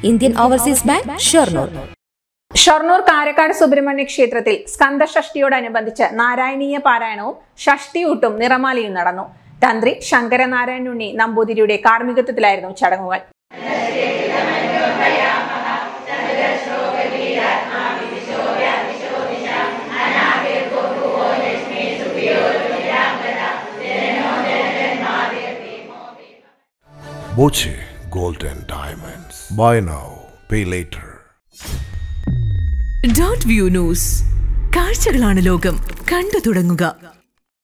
Indian Overseas Bank Shoranur Shoranur Karakkad Subrahmanya ക്ഷേത്രത്തിൽ സ്കന്ദഷഷ്ടിയോടനുബന്ധിച്ച് നാരായണീയ പാരായണവും ഷഷ്ടിയൂട്ടും നിറമാലയും നടന്നു തന്ത്രി ശങ്കരനാരായണുണ്ണി നമ്പൂതിരിയുടെ കാർമ്മികത്വത്തിലായിരുന്നു ചടങ്ങുകൾ Boche Gold and Diamonds. Buy now, pay later. Dot view news കാഴ്ചകളാണ് ലോകം കണ്ടു തുടങ്ങുക